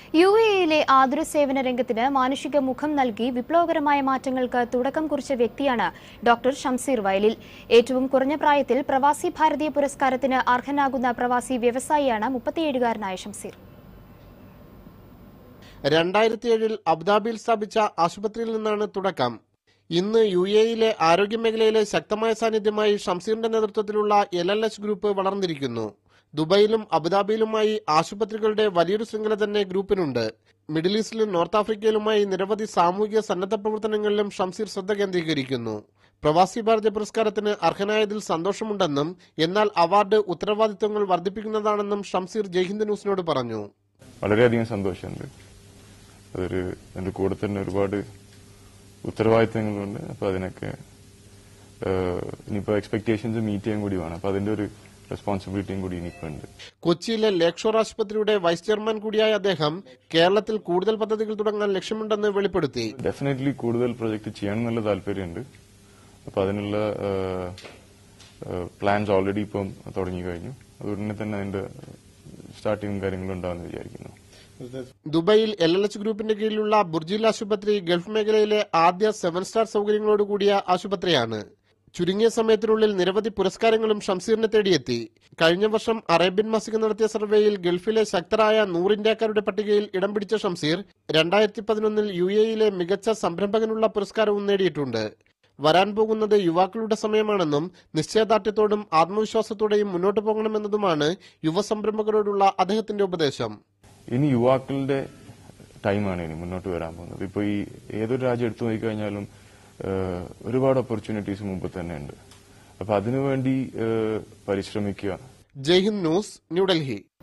U എയിലെ ആതുര സേവന രംഗത്തിന് മാനുഷിക മുഖം നൽകി വിപ്ലവകരമായ മാറ്റങ്ങൾക്ക് തുടക്കം കുറിച്ച വ്യക്തിയാണ് ഡോക്ടർ ഷംസീർ വയലിൽ ഏറ്റവും കുറഞ്ഞ പ്രായത്തിൽ പ്രവാസി ഭാരതീയ പുരസ്കാരത്തിന് അർഹനാകുന്ന പ്രവാസി വ്യവസായിയാണ് മുപ്പത്തിയേഴുകാരനായ ഷംസീർ രണ്ടായിരത്തിയേഴിൽ അബുദാബിയിൽ സ്ഥാപിച്ച ആശുപത്രിയിൽ നിന്നാണ് തുടക്കം ഇന്ന് യു എയിലെ ആരോഗ്യമേഖലയിലെ ശക്തമായ സാന്നിധ്യമായി ഷംസീറിന്റെ നേതൃത്വത്തിലുള്ള എൽ എൽ എച്ച് ഗ്രൂപ്പ് വളർന്നിരിക്കുന്നു ദുബൈയിലും അബുദാബിയിലുമായി ആശുപത്രികളുടെ വലിയൊരു ശൃംഖല തന്നെ ഗ്രൂപ്പിനുണ്ട് മിഡിൽ ഈസ്റ്റിലും നോർത്ത് ആഫ്രിക്കയിലുമായി നിരവധി സാമൂഹിക സന്നദ്ധ പ്രവർത്തനങ്ങളിലും ഷംസീർ ശ്രദ്ധ കേന്ദ്രീകരിക്കുന്നു പ്രവാസി ഭാരതീയ പുരസ്കാരത്തിന് അർഹനായതിൽ സന്തോഷമുണ്ടെന്നും എന്നാൽ അവാർഡ് ഉത്തരവാദിത്തങ്ങൾ വർദ്ധിപ്പിക്കുന്നതാണെന്നും ഷംസീർ ജയ്ഹിന്ദ് ന്യൂസിനോട് പറഞ്ഞു വളരെയധികം സന്തോഷമുണ്ട് അതൊരു എൻ്റെ കൂടെ തന്നെ ഒരുപാട് ഉത്തരവാദിത്തങ്ങളുണ്ട് അപ്പൊ അതിനൊക്കെ ഏഹ്, ഇനിയിപ്പോ എക്സ്പെക്ടേഷൻസ് മീറ്റ് ചെയ്യാൻ കൂടി വേണം അപ്പൊ അതിന്റെ ഒരു റെസ്പോൺസിബിലിറ്റിയും കൂടി ഇനിയിപ്പോ ഉണ്ട് കൊച്ചിയിലെ ലേക്ക് ഷോർ ആശുപത്രിയുടെ വൈസ് ചെയർമാൻ കൂടിയായ അദ്ദേഹം കേരളത്തിൽ കൂടുതൽ പദ്ധതികൾ തുടങ്ങാൻ ലക്ഷ്യമുണ്ടെന്ന് വെളിപ്പെടുത്തി ഡെഫിനറ്റ്ലി കൂടുതൽ പ്രൊജക്ട് ചെയ്യണം എന്നുള്ള താല്പര്യമുണ്ട് അപ്പൊ അതിനുള്ള പ്ലാൻസ് ഓൾറെഡി ഇപ്പം തുടങ്ങി കഴിഞ്ഞു അതുകൊണ്ട് തന്നെ അതിന്റെ സ്റ്റാർട്ടിങ്ങും കാര്യങ്ങളും ഉണ്ടാവുമെന്ന് വിചാരിക്കുന്നു ദുബൈയിൽ എൽ എൽ എച്ച് ഗ്രൂപ്പിന്റെ കീഴിലുള്ള ബുർജിൽ ആശുപത്രി ഗൾഫ് മേഖലയിലെ ആദ്യ സെവൻ സ്റ്റാർ സൗകര്യങ്ങളോട് കൂടിയ ആശുപത്രിയാണ് ചുരുങ്ങിയ സമയത്തിനുള്ളിൽ നിരവധി പുരസ്കാരങ്ങളും ഷംസീറിനെ തേടിയെത്തി കഴിഞ്ഞ വർഷം അറേബ്യൻ മാസിക നടത്തിയ സർവേയിൽ ഗൾഫിലെ ശക്തരായ നൂറ് ഇന്ത്യക്കാരുടെ പട്ടികയിൽ ഇടം പിടിച്ച ഷംസീർ രണ്ടായിരത്തി പതിനൊന്നിൽ യു എയിലെ മികച്ച സംരംഭകനുള്ള പുരസ്കാരവും നേടിയിട്ടുണ്ട് വരാൻ പോകുന്നത് യുവാക്കളുടെ സമയമാണെന്നും നിശ്ചയദാർഢ്യത്തോടും ആത്മവിശ്വാസത്തോടെയും മുന്നോട്ട് പോകണമെന്നതുമാണ് യുവസംരംഭകരോടുള്ള അദ്ദേഹത്തിന്റെ ഉപദേശം ഇനി യുവാക്കളുടെ ടൈമാണ് ഇനി മുന്നോട്ട് വരാൻ പോകുന്നത് ഇപ്പൊ ഈ ഏതൊരു രാജ്യം എടുത്തു നോക്കിക്കഴിഞ്ഞാലും ഏഹ്, ഒരുപാട് ഓപ്പർച്യൂണിറ്റീസ് മുമ്പ് തന്നെ ഉണ്ട് അപ്പൊ അതിനുവേണ്ടി ഏഹ്, പരിശ്രമിക്കുക ജയ്ഹിന്ദ് ന്യൂസ് ന്യൂഡൽഹി